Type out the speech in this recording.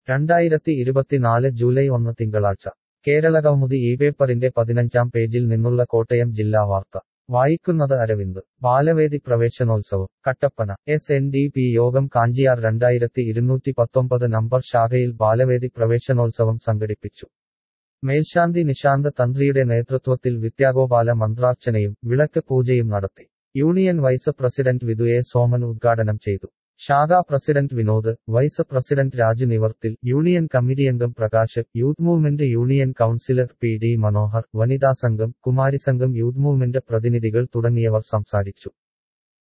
രണ്ടായിരത്തി ഇരുപത്തിനാല് ജൂലൈ ഒന്ന് തിങ്കളാഴ്ച കേരളകൗമുദി ഈ പേപ്പറിന്റെ പതിനഞ്ചാം പേജിൽ നിന്നുള്ള കോട്ടയം ജില്ലാ വാർത്ത വായിക്കുന്നത് അരവിന്ദ് ബാലവേദി പ്രവേശനോത്സവം Kattappana S N D P യോഗം കാഞ്ചിയാർ രണ്ടായിരത്തി ഇരുന്നൂറ്റി പത്തൊമ്പത് നമ്പർ ശാഖയിൽ ബാലവേദി പ്രവേശനോത്സവം സംഘടിപ്പിച്ചു മേൽശാന്തി നിശാന്ത് തന്ത്രിയുടെ നേതൃത്വത്തിൽ വിദ്യാഗോപാല മന്ത്രാർച്ചനയും വിളക്ക് പൂജയും നടത്തി union vice president Vidhu A Soman ഉദ്ഘാടനം ചെയ്തു ശാഖാ president Vinod vice president Raju നിവർത്തിൽ യൂണിയൻ കമ്മിറ്റി അംഗം Prakash youth movement union councillor P D Manohar വനിതാ സംഘം കുമാരി സംഘം യൂത്ത് മൂവ്മെന്റ് പ്രതിനിധികൾ തുടങ്ങിയവർ സംസാരിച്ചു